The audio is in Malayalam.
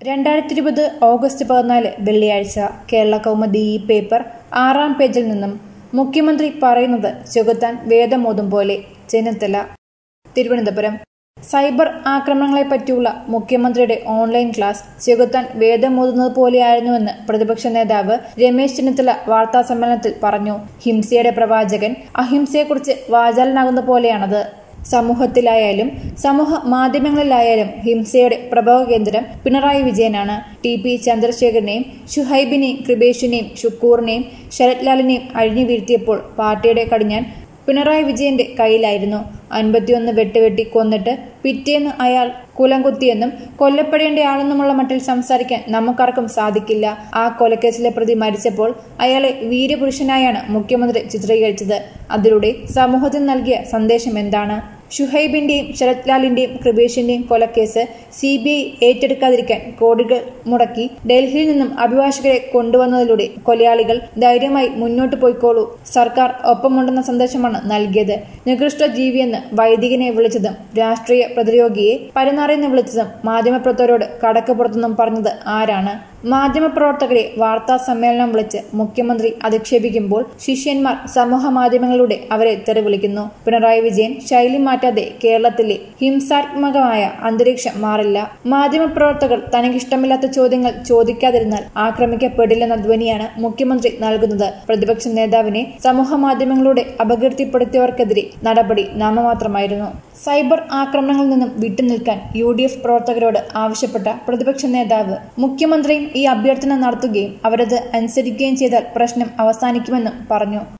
രണ്ടായിരത്തി ഇരുപത് ഓഗസ്റ്റ് പതിനാല് വെള്ളിയാഴ്ച കേരള കൗമുദി ഈ പേപ്പർ ആറാം പേജിൽ നിന്നും മുഖ്യമന്ത്രി പറയുന്നത് ചെകുത്താൻ വേദമോതും പോലെ ചെന്നിത്തല തിരുവനന്തപുരം സൈബർ ആക്രമണങ്ങളെ പറ്റിയുള്ള മുഖ്യമന്ത്രിയുടെ ഓൺലൈൻ ക്ലാസ് ചെകുത്താൻ വേദമോതുന്നത് പോലെയായിരുന്നുവെന്ന് പ്രതിപക്ഷ നേതാവ് രമേശ് ചെന്നിത്തല വാർത്താ സമ്മേളനത്തിൽ പറഞ്ഞു ഹിംസയുടെ പ്രവാചകൻ അഹിംസയെക്കുറിച്ച് വാചാലനാകുന്ന പോലെയാണത് സമൂഹത്തിലായാലും സമൂഹ മാധ്യമങ്ങളിലായാലും ഹിംസയുടെ പ്രഭവ കേന്ദ്രം പിണറായി വിജയനാണ് ടി പി ചന്ദ്രശേഖരനെയും ഷുഹൈബിനെയും കൃപേഷിനെയും ഷുക്കൂറിനെയും ശരത് ലാലിനെയും അഴിഞ്ഞു വീഴ്ത്തിയപ്പോൾ പാർട്ടിയുടെ കടിഞ്ഞാൻ പിണറായി വിജയന്റെ കയ്യിലായിരുന്നു അൻപത്തിയൊന്ന് വെട്ടുവെട്ടി കൊന്നിട്ട് പിറ്റേന്ന് അയാൾ കുലം കുത്തിയെന്നും കൊല്ലപ്പെടേണ്ടയാളെന്നുമുള്ള മട്ടിൽ സംസാരിക്കാൻ നമുക്കാർക്കും സാധിക്കില്ല ആ കൊലക്കേസിലെ പ്രതി മരിച്ചപ്പോൾ അയാളെ വീരപുരുഷനായാണ് മുഖ്യമന്ത്രി ചിത്രീകരിച്ചത് അതിലൂടെ സമൂഹത്തിന് നൽകിയ സന്ദേശം എന്താണ് ഷുഹൈബിന്റെയും ശരത് ലാലിന്റെയും കൃപേഷിന്റെയും കൊലക്കേസ് സി ബി ഐ ഏറ്റെടുക്കാതിരിക്കാൻ കോടികൾ മുടക്കി ഡൽഹിയിൽ നിന്നും അഭിഭാഷകരെ കൊണ്ടുവന്നതിലൂടെ കൊലയാളികൾ ധൈര്യമായി മുന്നോട്ട് പോയിക്കോളൂ സർക്കാർ ഒപ്പമുണ്ടെന്ന സന്ദേശമാണ് നൽകിയത് നികൃഷ്ട ജീവിയെന്ന് വൈദികനെ വിളിച്ചതും രാഷ്ട്രീയ പ്രതിയോഗിയെ പരനാറിയെന്ന് വിളിച്ചതും മാധ്യമപ്രവർത്തകരോട് കടക്കപ്പുറത്തെന്നും പറഞ്ഞത് ആരാണ് മാധ്യമപ്രവർത്തകരെ വാർത്താ സമ്മേളനം വിളിച്ച് മുഖ്യമന്ത്രി അധിക്ഷേപിക്കുമ്പോൾ ശിഷ്യന്മാർ സമൂഹ മാധ്യമങ്ങളിലൂടെ അവരെ തെറിവിളിക്കുന്നു പിണറായി വിജയൻ ശൈലി മാറ്റാതെ കേരളത്തിലെ ഹിംസാത്മകമായ അന്തരീക്ഷം മാറില്ല മാധ്യമപ്രവർത്തകർ തനിക്കിഷ്ടമില്ലാത്ത ചോദ്യങ്ങൾ ചോദിക്കാതിരുന്നാൽ ആക്രമിക്കപ്പെടില്ലെന്ന ധ്വനിയാണ് മുഖ്യമന്ത്രി നൽകുന്നത് പ്രതിപക്ഷ നേതാവിനെ സമൂഹ മാധ്യമങ്ങളിലൂടെ അപകീർത്തിപ്പെടുത്തിയവർക്കെതിരെ നടപടി നാമമാത്രമായിരുന്നു സൈബർ ആക്രമണങ്ങളിൽ നിന്നും വിട്ടുനിൽക്കാൻ യു ഡി എഫ് പ്രവർത്തകരോട് ആവശ്യപ്പെട്ട പ്രതിപക്ഷ നേതാവ് മുഖ്യമന്ത്രിയും ഈ അഭ്യർത്ഥന നടത്തുകയും അവരത് അനുസരിക്കുകയും ചെയ്താൽ പ്രശ്നം അവസാനിക്കുമെന്നും പറഞ്ഞു